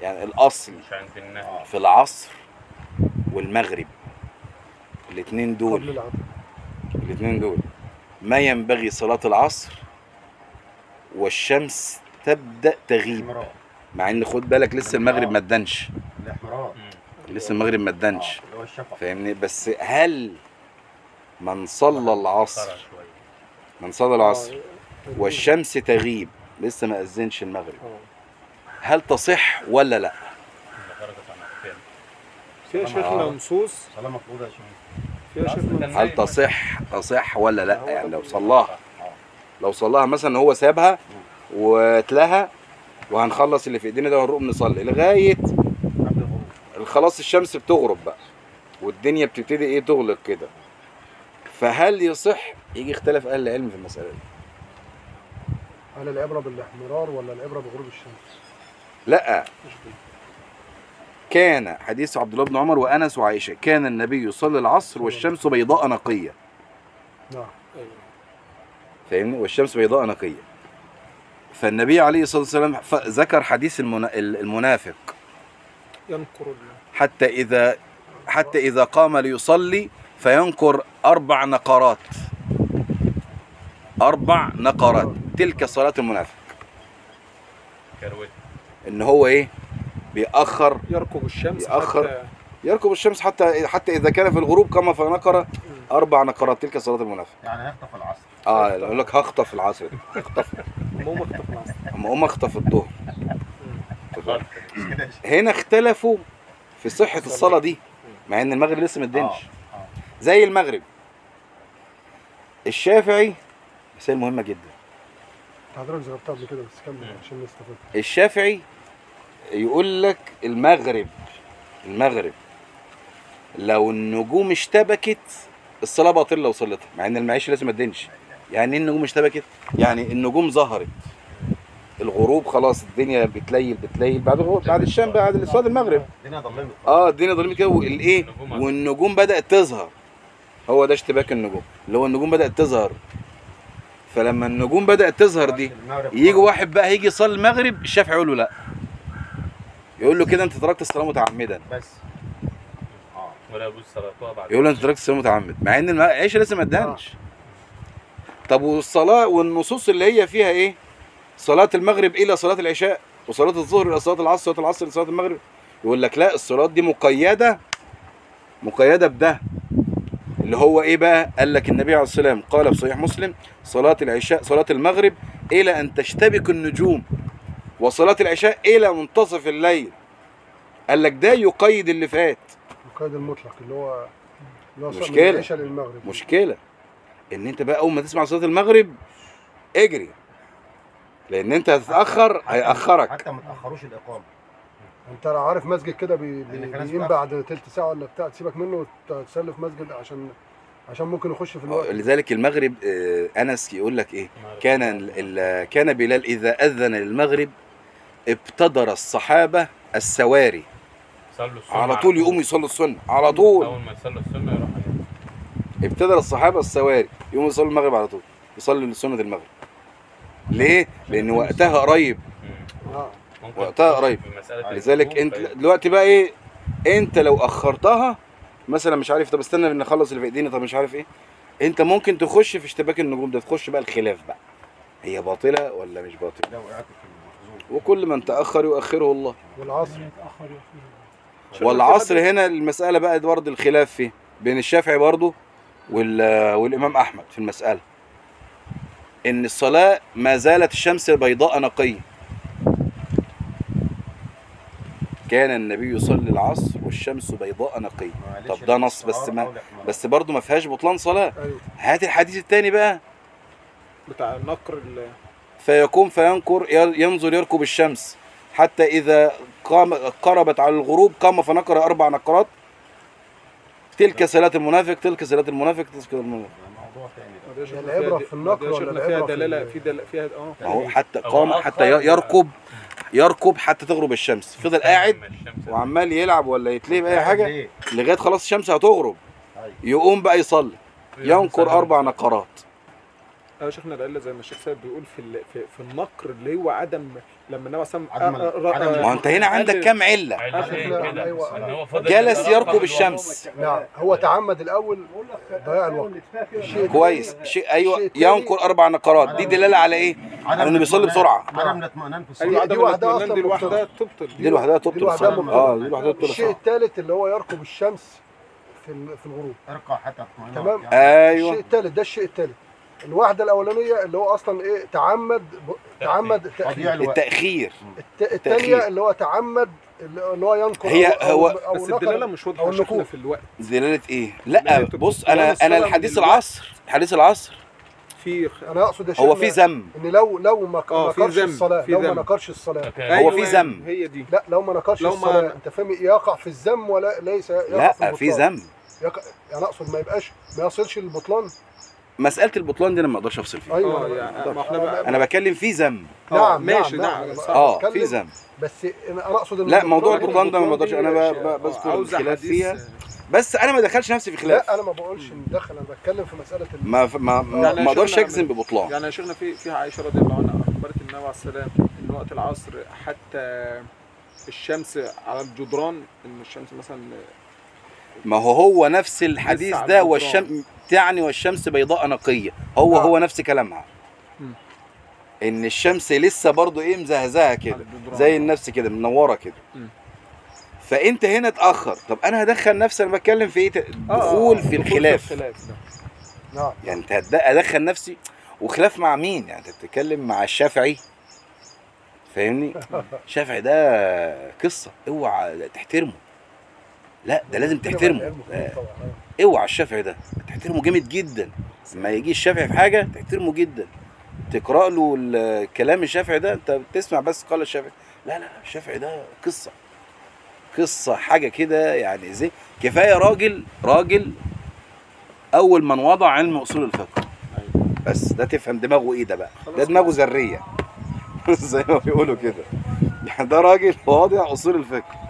يعني الاصل مش عند النهي في العصر والمغرب الاثنين قبل دول العصر الاثنين دول ما ينبغي صلاة العصر والشمس تبدأ تغيب احمرار مع ان خد بالك لسه المغرب ما ادنش الاحمرار مم. لسه المغرب ما ادنش اللي هو الشفق فاهمني بس هل من صلى العصر خرج شوية. من صلى العصر آه، والشمس تغيب لسه ما اذنش المغرب آه. هل تصح ولا لا اللي خرجت عن الأحكام. فيها شيخنا نصوص صلاه مفروضه يا شيخ فيها شيخنا هل تصح تصح ولا لا يعني لو صلاها لو صلاها مثلا هو سابها وتلاها وهنخلص اللي في ايدينا ده ونروح نصلي لغايه قبل الغروب خلاص الشمس بتغرب بقى والدنيا بتبتدي ايه تغلق كده فهل يصح يجي اختلف اهل العلم في المساله دي هل العبرة بالاحمرار ولا العبرة بغروب الشمس؟ لا مش بال- كان حديث عبد الله بن عمر وانس وعائشه كان النبي يصلي العصر والشمس بيضاء نقيه نعم ايوه فاهمني والشمس بيضاء نقيه فالنبي عليه الصلاه والسلام ف- ذكر حديث المنا- المنافق ينقر ال- حتى إذا حتى إذا قام ليصلي فينكر أربع نقرات أربع نقرات تلك صلاة المنافق كروت إن هو إيه بيأخر يركب الشمس يأخر. حتى يركب الشمس حتى حتى إذا كان في الغروب قام فنقر أربع نقرات تلك صلاة المنافق يعني هيخطف العصر آه يقول لك هخطف العصر هخطف مو مكتب العصر أما أقوم أخطف الظهر خرج. مش كده يا شيخ هنا اختلفوا في صحة الصلاة دي مع إن المغرب لسه ما ادنش آه، آه. زي المغرب الشافعي مسائل مهمة جدا حضرتك ذكرتها قبل كده بس كمل عشان نستفاد الشافعي يقول لك المغرب المغرب لو النجوم اشتبكت الصلاة باطلة لو صلتها مع ان المعيشة لازم ما تدينش يعني ايه النجوم اشتبكت يعني النجوم ظهرت الغروب خلاص الدنيا بتليل بتليل بعد الغروب بعد الشام بعد صلاة المغرب الدنيا ضلمت اه الدنيا ظلمت كده والايه النجوم والنجوم بدأت تظهر هو ده اشتباك النجوم اللي هو النجوم بدأت تظهر فلما النجوم بدأت تظهر دي المغرب يجي واحد بقى هيجي يصلي المغرب الشافعي يقول له لا يقول له كده انت تركت الصلاه متعمدا بس اه ولا يجوز صلاتها بعد يقول له انت تركت الصلاه متعمد مع ان الم- العيشه لسه ما ادانش طب والصلاه والنصوص اللي هي فيها ايه صلاه المغرب الى صلاه العشاء وصلاه الظهر الى صلاه العصر صلاه العصر الى صلاه المغرب يقول لك لا الصلاه دي مقيده مقيده بده اللي هو ايه بقى قال لك النبي عليه الصلاه والسلام قال في صحيح مسلم صلاه العشاء صلاه المغرب الى ان تشتبك النجوم وصلاه العشاء الى منتصف الليل قال لك ده يقيد اللي فات القيد المطلق اللي هو اللي هو مشكلة. من العشاء للمغرب مشكله ان انت بقى اول ما تسمع صلاه المغرب اجري لان انت هتتاخر هياخرك حتى ما تاخروش الاقامه انت عارف مسجد كده بي... بي... لأن في ناس بيقيم بتأخر. بعد تلت ساعه ولا بتاع تسيبك منه وتصلي في مسجد عشان عشان ممكن يخش في الوقت لذلك المغرب آه، انس يقول لك ايه كان ال- ال- كان بلال اذا اذن للمغرب ابتدر الصحابه السواري صلوا السنة على طول يقوموا يصلوا السنه على طول اول ما يصلوا السنه يروح ينام. ابتدر الصحابه السواري يقوموا يصلوا المغرب على طول يصلوا سنه المغرب ليه؟ لان وقتها قريب مم. اه ممكن وقتها تخش قريب. في مسألة لذلك الوقوف انت في- دلوقتي بقى ايه انت لو اخرتها مثلا مش عارف طب استنى نخلص اللي في ايدينا طب مش عارف ايه انت ممكن تخش في اشتباك النجوم ده تخش بقى الخلاف بقى هي باطله ولا مش باطله لو وقعت في المخزون وكل من تاخر يؤخره الله والعصر والعصر هنا المساله بقى برضه الخلاف فيه بين الشافعي برضه وال- والامام احمد في المساله ان الصلاه ما زالت الشمس بيضاء نقيه كان النبي يصلي العصر والشمس بيضاء نقيه معلش طب ده نص بس الاستعارة ما أو الاحتمال. بس برضه ما فيهاش بطلان صلاه ايوه هات الحديث الثاني بقى بتاع نقر ال فيقوم فينكر ينظر يركب الشمس حتى إذا قام قربت على الغروب قام فنقر أربع نقرات تلك صلاة المنافق تلك صلاة المنافق تلك صلاة المنافق ده موضوع تاني ده. هي العبرة في النقر ده ولا شغلة فيها العبرة في دلالة ال- في دل... فيها اه ما هو حتى أو قام آخر حتى ي- يركب يركب حتى تغرب الشمس فضل قاعد لما الشمس وعمال يلعب ولا يتلهي بأي حاجة ليه؟ لغاية خلاص الشمس هتغرب أيوة. يقوم بقى يصلي ينكر أربع نقرات اه يا شيخنا العله زي ما الشيخ سيد بيقول في ال- في, في النقر اللي هو عدم لما النبي صلى الله عدم عليه ال- وسلم عدم آه، ما هو انت هنا عندك قال- كام عله علتين أيوة. كده أيوة. ان هو فضل جلس يترقب يركب الوقت. الشمس نعم هو تعمد الاول ضياع الوقت الشيء كويس شيء ايوه الشيء التاني- ينقر اربع نقرات دي دلالة على ايه؟ على انه بيصلي بسرعه عدم الاطمئنان في ايوه الصلاه دي عدم لوحدها الاطمئنان أصلاً دي لوحدها مبطلة. تبطل دي لوحدها دي تبطل لوحدها الصلاة. مبطلة. اه دي لوحدها تبطل الشيء الصلاة. الثالث اللي هو يركب الشمس في ال- في الغروب ارقى حتى اطمئنان تمام. يعني ايوه الشيء الثالث ده الشيء الثالث الواحده الاولانيه اللي هو اصلا ايه تعمد ب... تعمد تضييع تأخير. الوقت التاخير الت... الثانيه تأخير. اللي هو تعمد اللي هو ينقر هي- أو... هو- أو... أو بس نقر. الدلاله مش واضحه أو يا شيخنا النقوط. في الوقت دلالة ايه؟ اللي لا هي بص تبقى انا الصلاة انا من الحديث الوقت. العصر حديث العصر في انا اقصد يا هو شيخنا في ذم ان لو لو ما آه، في نقرش ذنب، الصلاه في لو ما ذنب. نقرش الصلاه لكن هو في ذم. هي دي لا لو ما نقرش لو ما- الصلاه انت فاهم يقع في الذم ولا ليس يقع لا في البطلان. ذم يقع... يعني اقصد ما يبقاش ما يصلش للبطلان مساله البطلان دي انا ما اقدرش افصل فيها ايوه اه أنا- يعني ما احنا بقى انا بتكلم في ذم آه، نعم ماشي نعم نعم نعم صح. اه بتكلم- في ذم بس انا أنا اقصد ان لا موضوع البطلان- البطلان ده ما بقدرش انا ب- دي ب- بذكر عاوزة الخلاف حديث- فيها بس انا ما دخلش نفسي في خلاف لا انا ما بقولش ندخل انا بتكلم في مساله ال- ما ما ما يعني ما اقدرش شفنا اجزم من- ببطلان يعني يا شيخنا في فيها عائشه رضي الله عنها اخبرت النبي عليه السلام ان وقت العصر حتى الشمس على الجدران ان الشمس مثلا ما هو هو نفس الحديث لسه على ده الجدران. والشمس تعني والشمس بيضاء نقيه هو آه. هو نفس كلامها مم. ان الشمس لسه برضو ايه مزهزهه كده على الجدران. زي النفس كده منوره كده مم. فانت هنا اتاخر طب انا هدخل نفسي انا بتكلم في ايه آه، دخول آه، في دخول الخلاف الخلاف ده نعم يعني انت هتد- ادخل نفسي وخلاف مع مين يعني انت بتتكلم مع الشافعي فاهمني الشافعي ده قصه اوعى تحترمه لا ده لازم تحترمه آه، اوعى الشافعي ده تحترمه جامد جدا لما يجي الشافعي في حاجه تحترمه جدا تقرا له الكلام الشافعي ده انت بتسمع بس قال الشافعي لا لا لا الشافعي ده قصه قصه حاجه كده يعني زي كفايه راجل راجل اول من وضع علم اصول الفقه بس ده تفهم دماغه ايه ده بقى ده دماغه ذريه زي ما بيقولوا كده يعني ده راجل واضع اصول الفقه